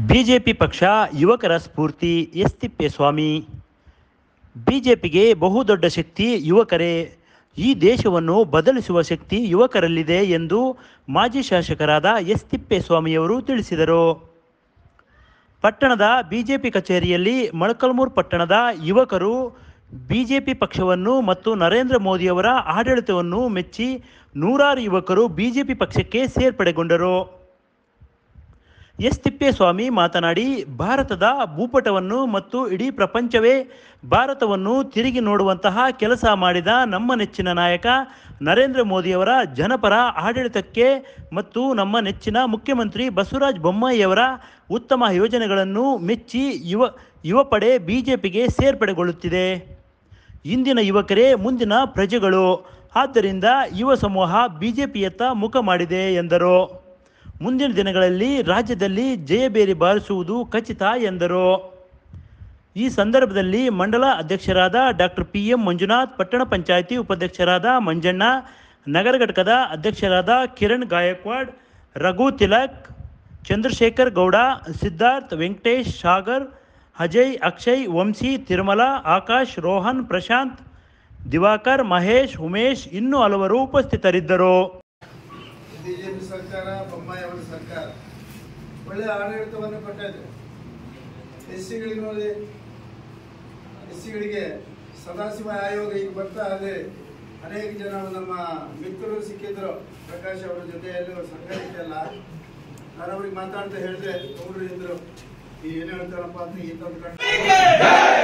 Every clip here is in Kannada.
ಬಿಜೆಪಿ ಪಕ್ಷ ಯುವಕರ ಸ್ಫೂರ್ತಿ ಎಸ್ ತಿಪ್ಪೇಸ್ವಾಮಿ ಬಿಜೆಪಿಗೆ ಬಹುದೊಡ್ಡ ಶಕ್ತಿ ಯುವಕರೇ ಈ ದೇಶವನ್ನು ಬದಲಿಸುವ ಶಕ್ತಿ ಯುವಕರಲ್ಲಿದೆ ಎಂದು ಮಾಜಿ ಶಾಸಕರಾದ ಎಸ್ ತಿಪ್ಪೇಸ್ವಾಮಿಯವರು ತಿಳಿಸಿದರು ಪಟ್ಟಣದ ಬಿಜೆಪಿ ಕಚೇರಿಯಲ್ಲಿ ಮೊಳಕಲ್ಮೂರು ಪಟ್ಟಣದ ಯುವಕರು ಬಿಜೆಪಿ ಪಕ್ಷವನ್ನು ಮತ್ತು ನರೇಂದ್ರ ಮೋದಿಯವರ ಆಡಳಿತವನ್ನು ಮೆಚ್ಚಿ ನೂರಾರು ಯುವಕರು ಬಿಜೆಪಿ ಪಕ್ಷಕ್ಕೆ ಸೇರ್ಪಡೆಗೊಂಡರು ಎಸ್ ತಿಪ್ಪೇಸ್ವಾಮಿ ಮಾತನಾಡಿ ಭಾರತದ ಭೂಪಟವನ್ನು ಮತ್ತು ಇಡೀ ಪ್ರಪಂಚವೇ ಭಾರತವನ್ನು ತಿರುಗಿ ನೋಡುವಂತಹ ಕೆಲಸ ಮಾಡಿದ ನಮ್ಮ ನೆಚ್ಚಿನ ನಾಯಕ ನರೇಂದ್ರ ಮೋದಿಯವರ ಜನಪರ ಆಡಳಿತಕ್ಕೆ ಮತ್ತು ನಮ್ಮ ನೆಚ್ಚಿನ ಮುಖ್ಯಮಂತ್ರಿ ಬಸವರಾಜ ಬೊಮ್ಮಾಯಿಯವರ ಉತ್ತಮ ಯೋಜನೆಗಳನ್ನು ಮೆಚ್ಚಿ ಯುವ ಯುವ ಪಡೆ ಬಿಜೆಪಿಗೆ ಸೇರ್ಪಡೆಗೊಳ್ಳುತ್ತಿದೆ ಇಂದಿನ ಯುವಕರೇ ಮುಂದಿನ ಪ್ರಜೆಗಳು ಆದ್ದರಿಂದ ಯುವ ಸಮೂಹ ಬಿಜೆಪಿಯತ್ತ ಮುಖ ಮಾಡಿದೆ ಎಂದರು ಮುಂದಿನ ದಿನಗಳಲ್ಲಿ ರಾಜ್ಯದಲ್ಲಿ ಜಯಬೇರಿ ಬಾರಿಸುವುದು ಖಚಿತ ಎಂದರು ಈ ಸಂದರ್ಭದಲ್ಲಿ ಮಂಡಲ ಅಧ್ಯಕ್ಷರಾದ ಡಾಕ್ಟರ್ ಪಿ ಎಂ ಮಂಜುನಾಥ್ ಪಟ್ಟಣ ಪಂಚಾಯಿತಿ ಉಪಾಧ್ಯಕ್ಷರಾದ ಮಂಜಣ್ಣ ನಗರ ಘಟಕದ ಅಧ್ಯಕ್ಷರಾದ ಕಿರಣ್ ಗಾಯಕ್ವಾಡ್ ರಘು ತಿಲಕ್ ಚಂದ್ರಶೇಖರ್ ಗೌಡ ಸಿದ್ಧಾರ್ಥ್ ವೆಂಕಟೇಶ್ ಸಾಗರ್ ಅಜಯ್ ಅಕ್ಷಯ್ ವಂಶಿ ತಿರುಮಲ ಆಕಾಶ್ ರೋಹನ್ ಪ್ರಶಾಂತ್ ದಿವಾಕರ್ ಮಹೇಶ್ ಉಮೇಶ್ ಇನ್ನೂ ಹಲವರು ಉಪಸ್ಥಿತರಿದ್ದರು ಬಿಜೆಪಿ ಸರ್ಕಾರ ಬೊಮ್ಮಾಯಿ ಅವರ ಸರ್ಕಾರ ಒಳ್ಳೆಯ ಆಡಳಿತವನ್ನು ಕೊಟ್ಟಿದೆ ಎಸ್ ಸಿಗಳಿಗೆ ನೋಡಿ ಎಸ್ ಸಿಗಳಿಗೆ ಸದಾಶಿವ ಆಯೋಗ ಈಗ ಬರ್ತಾ ಇದೆ ಅನೇಕ ಜನ ನಮ್ಮ ಮಿತ್ರರು ಸಿಕ್ಕಿದ್ರು ಪ್ರಕಾಶ್ ಅವರ ಜೊತೆಯಲ್ಲಿ ಸಂಘಟನೆ ಎಲ್ಲ ನಾನು ಅವ್ರಿಗೆ ಮಾತಾಡ್ತಾ ಹೇಳಿದೆ ಗೌಡ್ರು ಇದ್ರು ಈ ಏನು ಹೇಳ್ತಾರಪ್ಪ ಅಂತ ಈ ತಂದು ಕಂಡು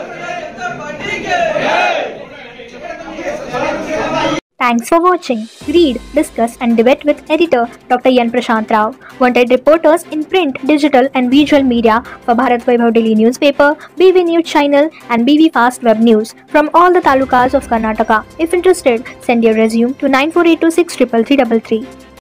Thanks for watching. Read, discuss, and debate with editor Dr. Yan Prashant Rao. Wanted reporters in print, digital, and visual media for Bharat Vaibhav Daily newspaper, BV News channel, and BV Fast Web News from all the talukas of Karnataka. If interested, send your resume to 9482633333.